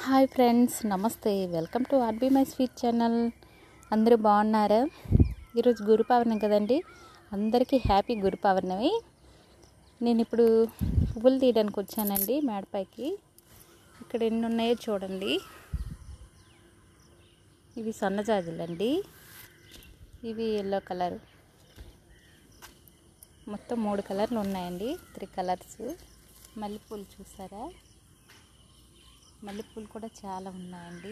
hi friends నమస్తే welcome to RB my sweet channel అందరూ బాగున్నారా ఈరోజు గురు పౌర్ణమి కదండి అందరికీ హ్యాపీ గురు పౌర్ణమి నేను ఇప్పుడు పువ్వులు తీయడానికి వచ్చానండి మేడపైకి ఇక్కడ ఎన్ని ఉన్నాయో చూడండి ఇవి సన్నజాజులండి ఇవి ఎల్లో కలర్ మొత్తం మూడు కలర్లు ఉన్నాయండి త్రీ కలర్స్ మల్లెపూలు చూసారా మల్లెపూలు కూడా చాలా ఉన్నాయండి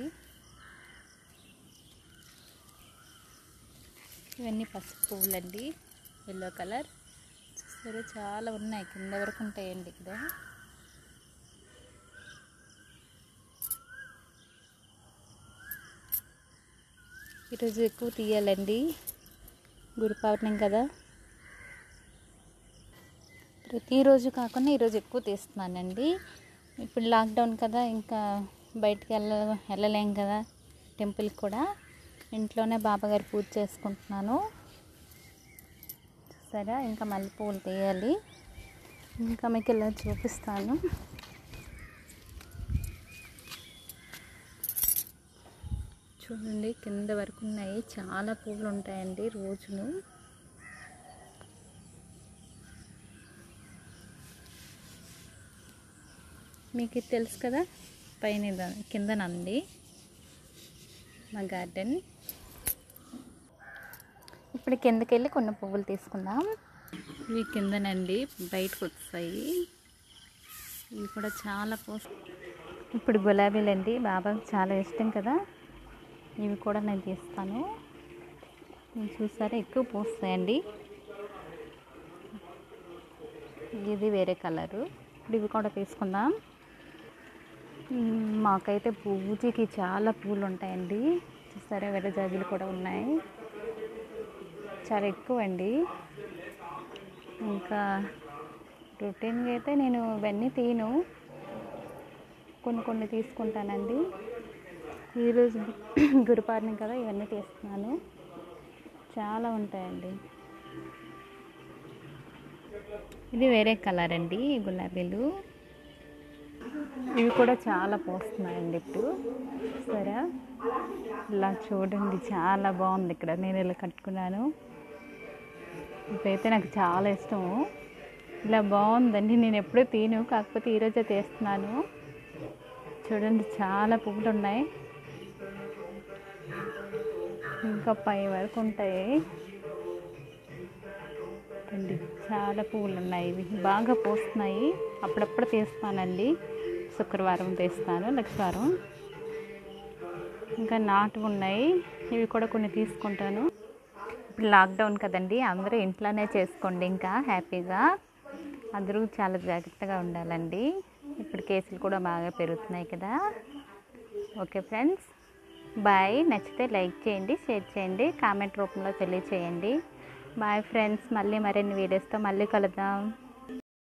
ఇవన్నీ పసుపు పువ్వులండి ఎల్లో కలర్ చూసారా చాలా ఉన్నాయి కింద వరకు ఉంటాయండి ఇక్కడ ఈరోజు ఎక్కువ తీయాలండి గురు పౌర్ణమి కదా ప్రతిరోజు కాకుండా ఈరోజు ఎక్కువ తీస్తున్నానండి ఇప్పుడు లాక్డౌన్ కదా ఇంకా బయటికి వెళ్ళ వెళ్ళలేం కదా టెంపుల్కి కూడా ఇంట్లోనే బాబాగారి పూజ చేసుకుంటున్నాను చూసారా ఇంకా మళ్ళీ పూలు తీయాలి ఇంకా మీకు ఇలా చూపిస్తాను చూడండి కింద వరకు ఉన్నాయి చాలా పూలు ఉంటాయండి రోజును మీకు ఇది తెలుసు కదా పైన ఇది- కింద నంది మా గార్డెన్ ఇప్పుడు కిందకి వెళ్ళి కొన్ని పువ్వులు తీసుకుందాం ఇవి కిందనండి బయటకు వస్తాయి ఇవి కూడా చాలా పోస్ ఇప్పుడు గులాబీలు అండి బాబాకి చాలా ఇష్టం కదా ఇవి కూడా నేను తీస్తాను ఇవి చూసారా ఎక్కువ పూస్తాయండి ఇది వేరే కలరు ఇప్పుడు ఇవి కూడా తీసుకుందాం మ్మ్, మాకైతే పూజకి చాలా పూలు ఉంటాయండి చూసారా వేరే జాజులు కూడా ఉన్నాయి చాలా ఎక్కువ అండి ఇంకా రొటీన్గా అయితే నేను ఇవన్నీ తీయను కొన్ని కొన్ని తీసుకుంటానండి ఈరోజు గురుపార్ణం కదా ఇవన్నీ తీస్తున్నాను చాలా ఉంటాయండి ఇది వేరే కలర్ అండి ఈ గులాబీలు ఇవి కూడా చాలా పోస్తున్నాయండి ఇప్పుడు సరే ఇలా చూడండి చాలా బాగుంది ఇక్కడ నేను ఇలా కట్టుకున్నాను ఇదైతే నాకు చాలా ఇష్టము ఇలా బాగుందండి నేను ఎప్పుడూ తీను కాకపోతే ఈరోజే తీస్తున్నాను చూడండి చాలా పువ్వులు ఉన్నాయి ఇంకా పై వరకు ఉంటాయి చూడండి చాలా పువ్వులు ఉన్నాయి ఇవి బాగా పోస్తున్నాయి అప్పుడప్పుడు తీస్తానండి శుక్రవారం తీస్తాను లక్షవారం ఇంకా నాటు ఉన్నాయి ఇవి కూడా కొన్ని తీసుకుంటాను ఇప్పుడు లాక్డౌన్ కదండి అందరూ ఇంట్లోనే చేసుకోండి ఇంకా హ్యాపీగా అందరూ చాలా జాగ్రత్తగా ఉండాలండి ఇప్పుడు కేసులు కూడా బాగా పెరుగుతున్నాయి కదా ఓకే ఫ్రెండ్స్ బాయ్ నచ్చితే లైక్ చేయండి షేర్ చేయండి కామెంట్ రూపంలో తెలియచేయండి బాయ్ ఫ్రెండ్స్ మళ్ళీ మరిన్ని వీడియోస్తో మళ్ళీ కలుద్దాం